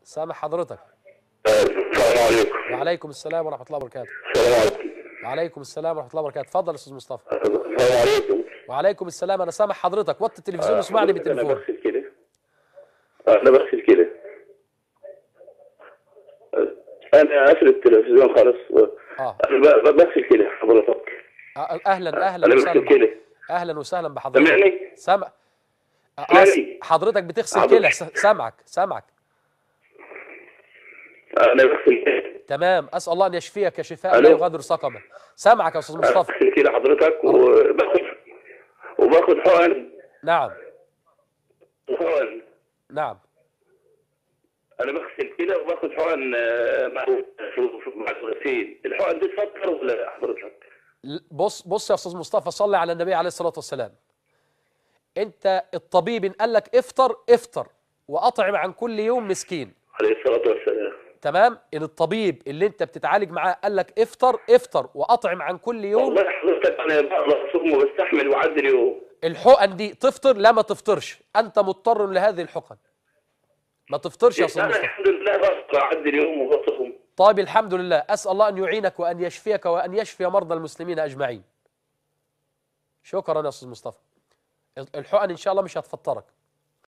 سامع حضرتك السلام عليكم وعليكم السلام ورحمه الله وبركاته السلام عليكم وعليكم السلام ورحمه الله وبركاته اتفضل يا استاذ مصطفى السلام عليكم وعليكم السلام انا سامع حضرتك وطي التلفزيون واسمعني انا بالتليفون بغسل كده انا بغسل كده انا قافل التلفزيون خلاص اه انا ب- ب- بغسل كده حضرتك آه، اهلا اهلا انا وسهلا بغسل بح- كده اهلا وسهلا بحضرتك سامعني سامع آه، سامعني. حضرتك بتغسل حضرتك. كلى س- سامعك سامعك انا بغسل كده تمام اسال الله ان يشفيك شفاء ألو. لا يغادر سقما سامعك يا استاذ مصطفى بغسل كده حضرتك وباخد وباخد حقن نعم حقن نعم انا بغسل كده وباخد حقن آه، مع مع الغسيل الحقن دي تفكر ولا لا حضرتك؟ ل- بص بص يا استاذ مصطفى صلي على النبي عليه الصلاه والسلام انت الطبيب ان قال لك افطر افطر واطعم عن كل يوم مسكين عليه الصلاه والسلام تمام ان الطبيب اللي انت بتتعالج معاه قال لك افطر افطر واطعم عن كل يوم والله حضرتك انا بقدر اصوم وبستحمل وعدي اليوم الحقن دي تفطر لا ما تفطرش انت مضطر لهذه الحقن ما تفطرش يا استاذ انا مصطفى الحمد لله بقدر اعدي اليوم وبصوم طيب الحمد لله اسال الله ان يعينك وان يشفيك وان يشفي مرضى المسلمين اجمعين شكرا يا استاذ مصطفى الحقن ان شاء الله مش هتفطرك